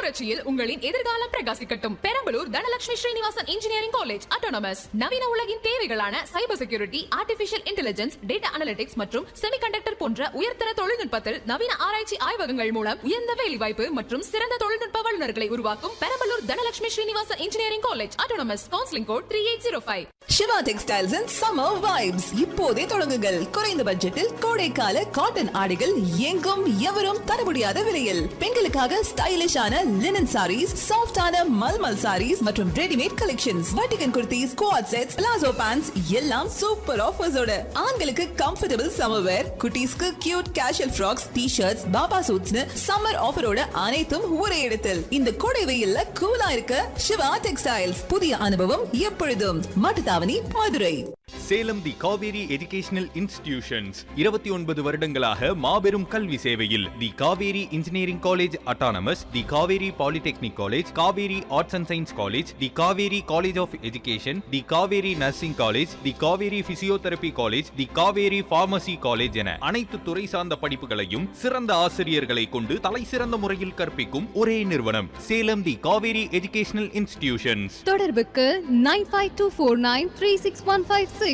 புரட்சியில் உங்களின் எதிர்காலம் பிரகாசிக்கட்டும் Perambalur Dhanalakshmi Srinivasan engineering college autonomous நவீன உலகின் தேவைகளான cyber security artificial intelligence data analytics மற்றும் செமிகண்டக்டர் போன்ற உயர்தர தொழில்நுட்பத்தில் நவீன ஆராய்ச்சி ஆய்வகங்கள் மூலம் உயர்ந்த வேலைவாய்ப்பு மற்றும் சிறந்த தொழில்நுட்ப வல்லுநர்களை உருவாக்கும் Perambalur Dhanalakshmi Srinivasan engineering college autonomous counselling code three eight zero five Siva textiles and summer vibes இப்போதே தொடங்குங்கள் குறைந்த பட்ஜெட்டில் கோடைக்கால காட்டன் ஆடைகள் எங்கும் எவரும் தர முடியாத விலையில் பெண்களுக்காக ஸ்டைலிஷான லினன் சாரீஸ் சாஃப்டான மல்மல் சாரீஸ் மற்றும் ரெடிமேட் கலெக்ஷன்ஸ் வட்டிகன் kurtis coord sets palazzo pants எல்லாம் சூப்பர் ஆஃபர்ஸோட ஆண்களுக்கு கம்ஃபர்டபுள் சம்மர் வேர் குட்டீஸ்க்கு cute casual frocks T shirts baba சூட்ஸ்னு சம்மர் ஆஃபரோட அனைத்தும் ஒரே இடத்தில் இந்த கோடை வெயில்ல கூலா இருக்க சிவா டெக்ஸ்டைல்ஸ் புதிய அனுபவம் எப்பொழுதும் Mattuthavani Madurai Salem the Kaveri educational institutions இருபத்தி ஒன்பது வருடங்களாக மாபெரும் கல்வி சேவையில் the Kaveri engineering college autonomous the Kaveri polytechnic college Kaveri arts and science college the Kaveri college of education the Kaveri nursing college the Kaveri physiotherapy college the Kaveri pharmacy college என அனைத்து துறை சார்ந்த படிப்புகளையும் சிறந்த ஆசிரியர்களை கொண்டு தலை சிறந்த முறையில் கற்பிக்கும் ஒரே நிறுவனம் Salem the Kaveri educational institutions தொடர்புக்கு nine five two four nine three six one five six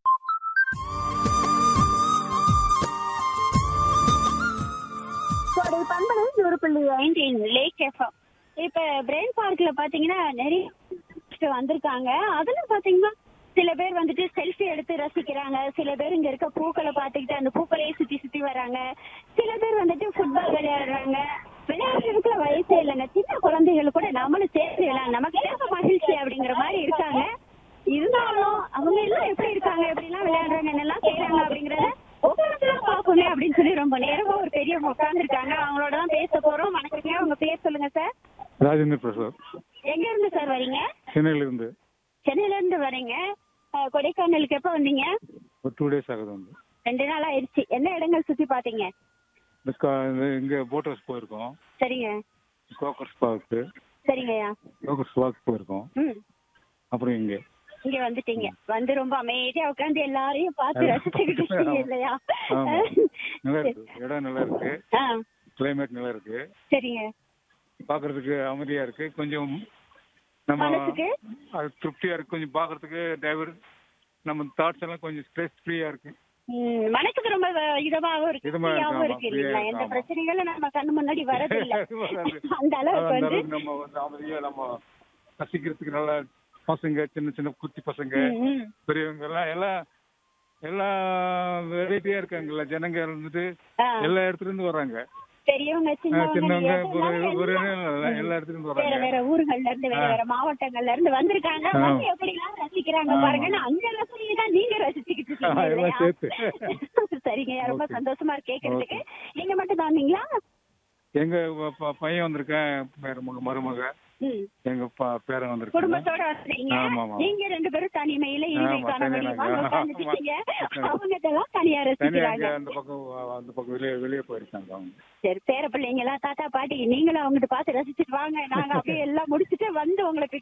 ஒரு பண்பலை நூறு புள்ளி ஐந்தின் லேக் எஃப்எம் இப்ப பிரெயின் பார்க்ல பாத்தீங்கன்னா நிறைய tourists வந்திருக்காங்க அதுல பாத்தீங்கன்னா சில பேர் வந்துட்டு செல்ஃபி எடுத்து ரசிக்கிறாங்க சில பேர் இங்க இருக்க பூக்களை பாத்துக்கிட்டு அந்த பூக்களையே சுத்தி சுத்தி வராங்க சில பேர் வந்துட்டு ஃபுட்பால் விளையாடுறாங்க விளையாடுறதுக்குள்ள வயசே இல்லைங்க சின்ன குழந்தைகள் கூட நம்மளும் சேர்த்து விளையாட நமக்கு ஏற்ப மகிழ்ச்சி அப்படிங்கிற மாதிரி இருக்காங்க இருந்தாலும் அவங்க எல்லாம் எப்படி இருக்காங்க எப்படி எல்லாம் விளையாடுறாங்க என்னெல்லாம் செய்யறாங்க அப்படிங்கறத ஒவ்வொருத்தரும் பார்ப்போமே அப்படின்னு சொல்லி ரொம்ப நேரமா ஒரு பெரியவங்க உட்கார்ந்துருக்காங்க அவங்களோட தான் பேச போறோம் வணக்கங்க உங்க பேர் சொல்லுங்க சார் ராஜேந்திர பிரசாத் எங்க இருந்து சார் வரீங்க சென்னையில இருந்து சென்னையில இருந்து வரீங்க அஹ், கொடைக்கானலுக்கு எப்ப வந்தீங்க ஒரு டூ டேஸ் ஆகுது வந்து ரெண்டு நாள் ஆயிடுச்சு என்ன இடங்கள் சுத்தி பாத்தீங்க இந்த கா- இந்த இங்க போட் ஹவுஸ் போயிருக்கோம் சரிங்க கோக்கர்ஸ் பார்க்கு சரிங்கய்யா கோக்கர்ஸ் பார்க் போயிருக்கோம் ம் அப்புறம் இங்க இங்க வந்துட்டீங்க வந்து ரொம்ப அமைதியா உட்கார்ந்து எல்லாரையும் பார்த்து ரசிச்சுக்கிட்டு இருக்கீங்க இல்லையா ஆமா. நல்லா இருக்கு இடம் நல்லா இருக்கு ஆ, கிளைமேட் நல்லா இருக்கு சரிங்க பாக்குறதுக்கு அமைதியா இருக்கு கொஞ்சம் நம்ம மனசுக்கு? அது திருப்தியா இருக்கு கொஞ்சம் பாக்குறதுக்கு டிரைவர் நம்ம தாட்ஸ் எல்லாம் கொஞ்சம் ஸ்ட்ரெஸ் ஃப்ரீயா இருக்கு ம், மனசுக்கு ரொம்ப வ- இதமாவும் இருக்கு இதமா இருக்கு, ஃப்ரீயாவும் ஆமா, இருக்கு ஃப்ரீயா இல்லைங்களா இருக்கு, எந்த ஆமா. பிரச்சனைகளும் நம்ம கண்ணு முன்னாடி வரதில்லை வராது. அந்த அளவுக்கு அந்த வந்து அளவுக்கு நம்ம வந்து அமைதியா நம்ம ரசிக்கிறதுக்கு நல்லா பசங்க சின்ன சின்ன குட்டி பசங்க ம், ம். பெரியவங்க எல்லாம் எல்லாம் எல்லா வெரைட்டியா இருக்காங்கல்ல ஜனங்க இருந்துட்டு ஆ. எல்லா இடத்துல இருந்து வர்றாங்க பெரியவங்க ஆ, சின்னவங்க சின்னவங்க எல்லாரும் ஒரு- ஒரு எல்லாம் எல்லா இடத்துல இருந்து வேற வர்றாங்க வேற ஊர்கள்ல இருந்து வேற ஆ. வேற மாவட்டங்கள்ல இருந்து வந்திருக்காங்க ஆ. வந்து எப்படி எல்லாம் ரசிக்கிறாங்க ஆமா. பாருங்க நான் அந்த ரசனையை தான் நீங்க ரசிச்சுக்கிட்டு இருக்கீங்க ஆ, எல்லாம் இல்லையா? சேர்த்து. சரிங்க ரொம்ப Okay. சந்தோஷமா இருக்கு கேட்கறதுக்கு நீங்க மட்டும் தான் வந்தீங்களா எங்க ப- ப- பையன் வந்திருக்கேன் மருமக மருமக ம். எங்க ப- பேரன் வந்திருக்காங்க குடும்பத்தோட வந்தீங்க ஆமா, ஆமா. நீங்க ரெண்டு பேரும் தனிமையில இனிமை ஆமா, காண தனியா முடியுமா நாங்க. உட்கார்ந்துட்டீங்க ஆமா. அவங்க இதெல்லாம் தனியா தனியா ரசிக்கிறாங்க அங்க அந்த பக்கம் அந்த பக்கம் வெளியே வெளியே போயிருக்காங்க அவங்க சரி பேர பிள்ளைங்க எல்லாம் தாத்தா பாட்டி நீங்களும் அவங்ககிட்ட பார்த்து ரசிச்சுட்டு வாங்க நாங்க அப்படியே எல்லாம் முடிச்சுட்டு வந்து உங்களுக்கு